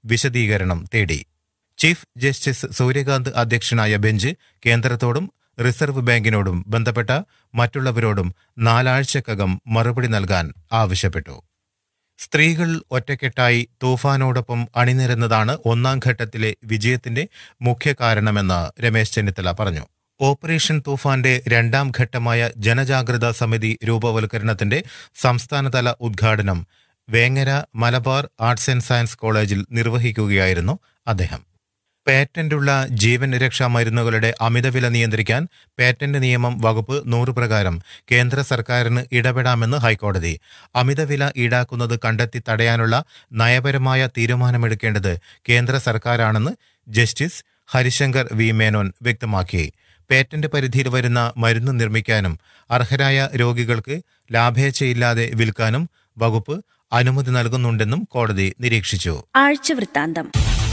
വിശദീകരണം തേടി chief justice Suryakant അധ്യക്ഷനായ ബെഞ്ച് കേന്ദ്രത്തോടും റിസർവ് ബാങ്കിനോടും ബന്ധപ്പെട്ട മറ്റുള്ളവരോടും നാലാഴ്ചക്കകം മറുപടി നൽകാൻ ആവശ്യപ്പെട്ടു സ്ത്രീകൾ ഒറ്റക്കെട്ടായി തൂഫാനോടൊപ്പം അണിനിരന്നതാണ് ഒന്നാം ഘട്ടത്തിലെ വിജയത്തിന്റെ മുഖ്യ കാരണമെന്ന് രമേശ് ചെന്നിത്തല പറഞ്ഞു ഓപ്പറേഷൻ തൂഫാന്റെ രണ്ടാം ഘട്ടമായ ജനജാഗ്രതാ സമിതി രൂപവൽക്കരണത്തിന്റെ സംസ്ഥാനതല ഉദ്ഘാടനം Vengara Malabar arts and science കോളേജിൽ നിർവഹിക്കുകയായിരുന്നു അദ്ദേഹം പേറ്റന്റുള്ള ജീവൻ രക്ഷാ മരുന്നുകളുടെ അമിതവില നിയന്ത്രിക്കാൻ പേറ്റന്റ് നിയമം വകുപ്പ് നൂറ് പ്രകാരം കേന്ദ്ര സർക്കാരിന് ഇടപെടാമെന്ന് ഹൈക്കോടതി അമിതവില ഈടാക്കുന്നത് കണ്ടെത്തി തടയാനുള്ള നയപരമായ തീരുമാനമെടുക്കേണ്ടത് കേന്ദ്ര സർക്കാരാണെന്ന് ജസ്റ്റിസ് ഹരിശങ്കർ വി മേനോൻ വ്യക്തമാക്കി പേറ്റന്റ് പരിധിയിൽ വരുന്ന മരുന്ന് നിർമ്മിക്കാനും അർഹരായ രോഗികൾക്ക് ലാഭേച്ഛയില്ലാതെ വിൽക്കാനും വകുപ്പ് അനുമതി നൽകുന്നുണ്ടെന്നും കോടതി നിരീക്ഷിച്ചു ആഴ്ചവൃത്താന്തം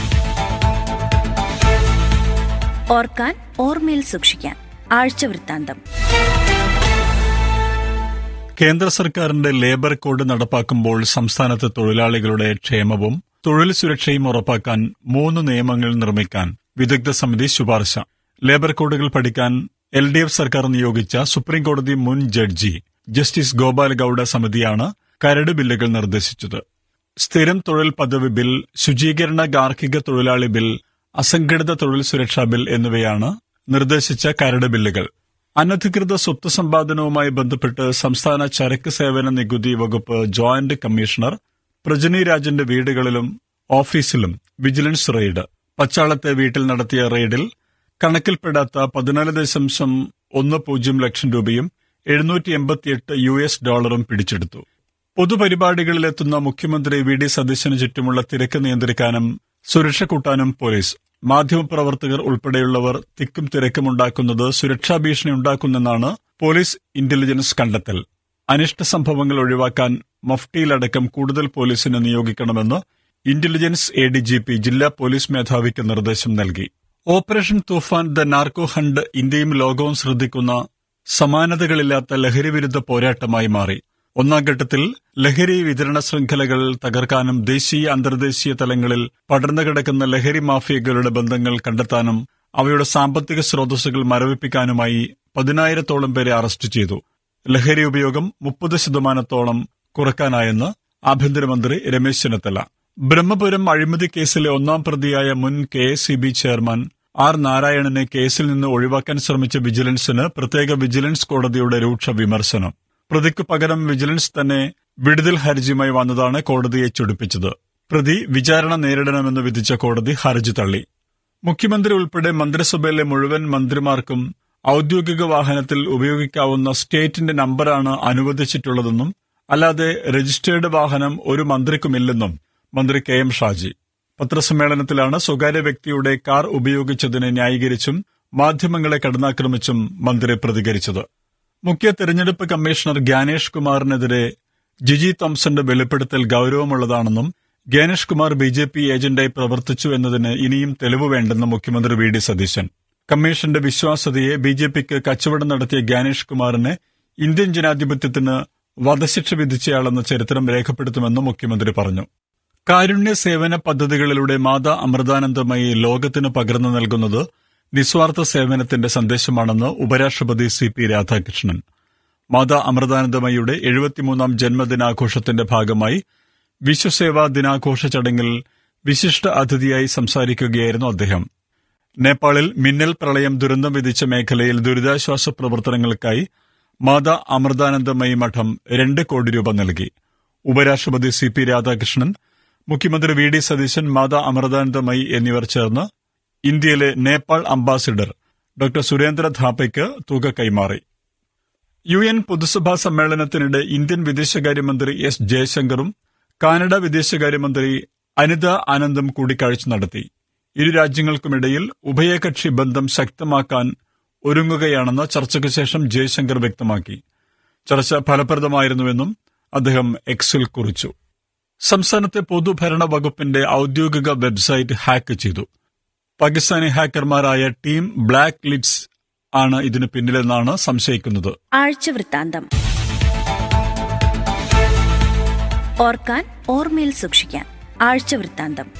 ഓർക്കാൻ ഓർമ്മയിൽ സൂക്ഷിക്കാൻ ആഴ്ചവൃത്താന്തം കേന്ദ്ര സർക്കാരിന്റെ ലേബർ കോഡ് നടപ്പാക്കുമ്പോൾ സംസ്ഥാനത്തെ തൊഴിലാളികളുടെ ക്ഷേമവും തൊഴിൽ സുരക്ഷയും ഉറപ്പാക്കാൻ മൂന്ന് നിയമങ്ങൾ നിർമ്മിക്കാൻ വിദഗ്ധ സമിതി ശുപാർശ ലേബർ കോഡുകൾ പഠിക്കാൻ എൽ ഡി എഫ് സർക്കാർ നിയോഗിച്ച സുപ്രീംകോടതി മുൻ ജഡ്ജി ജസ്റ്റിസ് ഗോപാൽ ഗൌഡ സമിതിയാണ് കരട് ബില്ലുകൾ നിർദ്ദേശിച്ചത് സ്ഥിരം തൊഴിൽ പദവി ബിൽ ശുചീകരണ ഗാർഹിക തൊഴിലാളി ബിൽ അസംഘടിത തൊഴിൽ സുരക്ഷാ ബിൽ എന്നിവയാണ് നിർദ്ദേശിച്ച കരട് ബില്ലുകൾ അനധികൃത സ്വത്ത് സമ്പാദനവുമായി ബന്ധപ്പെട്ട് സംസ്ഥാന ചരക്ക് സേവന നികുതി വകുപ്പ് ജോയിന്റ് കമ്മീഷണർ പ്രജനി രാജന്റെ വീടുകളിലും ഓഫീസിലും വിജിലൻസ് റെയ്ഡ് പച്ചാളത്തെ വീട്ടിൽ നടത്തിയ റെയ്ഡിൽ കണക്കിൽപ്പെടാത്ത പതിനാല് ദശാംശം ഒന്ന് പൂജ്യം ലക്ഷം രൂപയും എഴുന്നൂറ്റി എൺപത്തിയെട്ട് യു എസ് ഡോളറും പിടിച്ചെടുത്തു പൊതുപരിപാടികളിലെത്തുന്ന മുഖ്യമന്ത്രി വി ഡി സതീശന് ചുറ്റുമുള്ള തിരക്ക് നിയന്ത്രിക്കാനും സുരക്ഷ കൂട്ടാനും പോലീസ് മാധ്യമപ്രവർത്തകർ ഉൾപ്പെടെയുള്ളവർ തിക്കും തിരക്കുമുണ്ടാക്കുന്നത് സുരക്ഷാ ഭീഷണി ഉണ്ടാക്കുന്നെന്നാണ് പോലീസ് ഇന്റലിജൻസ് കണ്ടെത്തൽ അനിഷ്ട സംഭവങ്ങൾ ഒഴിവാക്കാൻ മഫ്റ്റിയിലടക്കം കൂടുതൽ പോലീസിനെ നിയോഗിക്കണമെന്ന് intelligence A D G P ജില്ലാ പോലീസ് മേധാവിക്ക് നിർദ്ദേശം നൽകി operation Toofan the narco hunt ഇന്ത്യയും ലോകവും ശ്രദ്ധിക്കുന്ന സമാനതകളില്ലാത്ത ലഹരിവിരുദ്ധ പോരാട്ടമായി മാറി ഒന്നാം ഘട്ടത്തിൽ ലഹരി വിതരണ ശൃംഖലകൾ തകർക്കാനും ദേശീയ അന്തർദേശീയ തലങ്ങളിൽ പടർന്നു കിടക്കുന്ന ലഹരി മാഫിയകളുടെ ബന്ധങ്ങൾ കണ്ടെത്താനും അവയുടെ സാമ്പത്തിക സ്രോതസ്സുകൾ മരവിപ്പിക്കാനുമായി പതിനായിരത്തോളം പേരെ അറസ്റ്റ് ചെയ്തു ലഹരി ഉപയോഗം മുപ്പത് ശതമാനത്തോളം കുറക്കാനായെന്ന് ആഭ്യന്തരമന്ത്രി രമേശ് ചെന്നിത്തല ബ്രഹ്മപുരം അഴിമതി കേസിലെ ഒന്നാം പ്രതിയായ മുൻ K S C B chairman R നാരായണനെ കേസിൽ നിന്ന് ഒഴിവാക്കാൻ ശ്രമിച്ച വിജിലൻസിന് പ്രത്യേക വിജിലൻസ് കോടതിയുടെ രൂക്ഷ വിമർശനം പ്രതിക്ക് പകരം വിജിലൻസ് തന്നെ വിടുതൽ ഹർജിയുമായി വന്നതാണ് കോടതിയെ ചൊടിപ്പിച്ചത് പ്രതി വിചാരണ നേരിടണമെന്ന് വിധിച്ച കോടതി ഹർജി തള്ളി മുഖ്യമന്ത്രി ഉൾപ്പെടെ മന്ത്രിസഭയിലെ മുഴുവൻ മന്ത്രിമാർക്കും ഔദ്യോഗിക വാഹനത്തിൽ ഉപയോഗിക്കാവുന്ന സ്റ്റേറ്റിന്റെ നമ്പറാണ് അനുവദിച്ചിട്ടുള്ളതെന്നും അല്ലാതെ രജിസ്റ്റേർഡ് വാഹനം ഒരു മന്ത്രിക്കുമില്ലെന്നും മന്ത്രി കെ എം ഷാജി പത്രസമ്മേളനത്തിലാണ് സ്വകാര്യ വ്യക്തിയുടെ കാർ ഉപയോഗിച്ചതിനെ ന്യായീകരിച്ചും മാധ്യമങ്ങളെ കടന്നാക്രമിച്ചും മന്ത്രി പ്രതികരിച്ചത് മുഖ്യ തെരഞ്ഞെടുപ്പ് കമ്മീഷണർ ഗ്യാനേഷ് കുമാറിനെതിരെ ജിജി തോംസന്റെ വെളിപ്പെടുത്തൽ ഗൌരവമുള്ളതാണെന്നും Gyanesh Kumar B J P ഏജന്റായി പ്രവർത്തിച്ചു എന്നതിന് ഇനിയും തെളിവ് വേണ്ടെന്ന് മുഖ്യമന്ത്രി വി ഡി സതീശൻ കമ്മീഷന്റെ വിശ്വാസ്യതയെ ബി ജെ പിക്ക് കച്ചവടം നടത്തിയ ഗ്യാനേഷ് കുമാറിനെ ഇന്ത്യൻ ജനാധിപത്യത്തിന് വധശിക്ഷ വിധിച്ചയാളെന്ന ചരിത്രം രേഖപ്പെടുത്തുമെന്ന് മുഖ്യമന്ത്രി പറഞ്ഞു കാരുണ്യ സേവന പദ്ധതികളിലൂടെ മാതാ അമൃതാനന്ദമയി ലോകത്തിന് പകർന്നു നൽകുന്നത് നിസ്വാർത്ഥ സേവനത്തിന്റെ സന്ദേശമാണെന്ന് ഉപരാഷ്ട്രപതി സി പി രാധാകൃഷ്ണൻ മാതാ അമൃതാനന്ദമയിയുടെ എഴുപത്തിമൂന്നാം ജന്മദിനാഘോഷത്തിന്റെ ഭാഗമായി വിശ്വസേവാ ദിനാഘോഷ ചടങ്ങിൽ വിശിഷ്ട അതിഥിയായി സംസാരിക്കുകയായിരുന്നു അദ്ദേഹം നേപ്പാളിൽ മിന്നൽ പ്രളയം ദുരന്തം വിധിച്ച മേഖലയിൽ ദുരിതാശ്വാസ പ്രവർത്തനങ്ങൾക്കായി മാതാ അമൃതാനന്ദമയി മഠം രണ്ട് കോടി രൂപ നൽകി ഉപരാഷ്ട്രപതി സി പി രാധാകൃഷ്ണൻ മുഖ്യമന്ത്രി വി ഡി സതീശൻ മാതാ അമൃതാനന്ദമയി എന്നിവർ ചേർന്ന് ഇന്ത്യയിലെ നേപ്പാൾ അംബാസിഡർ ഡോക്ടർ സുരേന്ദ്ര ധാപ്പയ്ക്ക് തുക കൈമാറി യു എൻ പൊതുസഭാ സമ്മേളനത്തിനിടെ ഇന്ത്യൻ വിദേശകാര്യമന്ത്രി എസ് ജയശങ്കറും കാനഡ വിദേശകാര്യമന്ത്രി അനിത ആനന്ദും കൂടിക്കാഴ്ച നടത്തി ഇരു രാജ്യങ്ങൾക്കുമിടയിൽ ഉഭയകക്ഷി ബന്ധം ശക്തമാക്കാൻ ഒരുങ്ങുകയാണെന്ന് ചർച്ചയ്ക്ക് ശേഷം ജയശങ്കർ വ്യക്തമാക്കി ചർച്ച ഫലപ്രദമായിരുന്നുവെന്നും അദ്ദേഹം എക്സിൽ കുറിച്ചു സംസ്ഥാനത്തെ പൊതുഭരണ വകുപ്പിന്റെ ഔദ്യോഗിക വെബ്സൈറ്റ് ഹാക്ക് ചെയ്തു പാകിസ്ഥാനി ഹാക്കർമാരായ ടീം ബ്ലാക്ക് ലിഡ്സ് ആണ് ഇതിന് പിന്നിലെന്നാണ് സംശയിക്കുന്നത് ആഴ്ചവൃത്താന്തം ഓർക്കാൻ ഓർമ്മയിൽ സൂക്ഷിക്കാൻ ആഴ്ചവൃത്താന്തം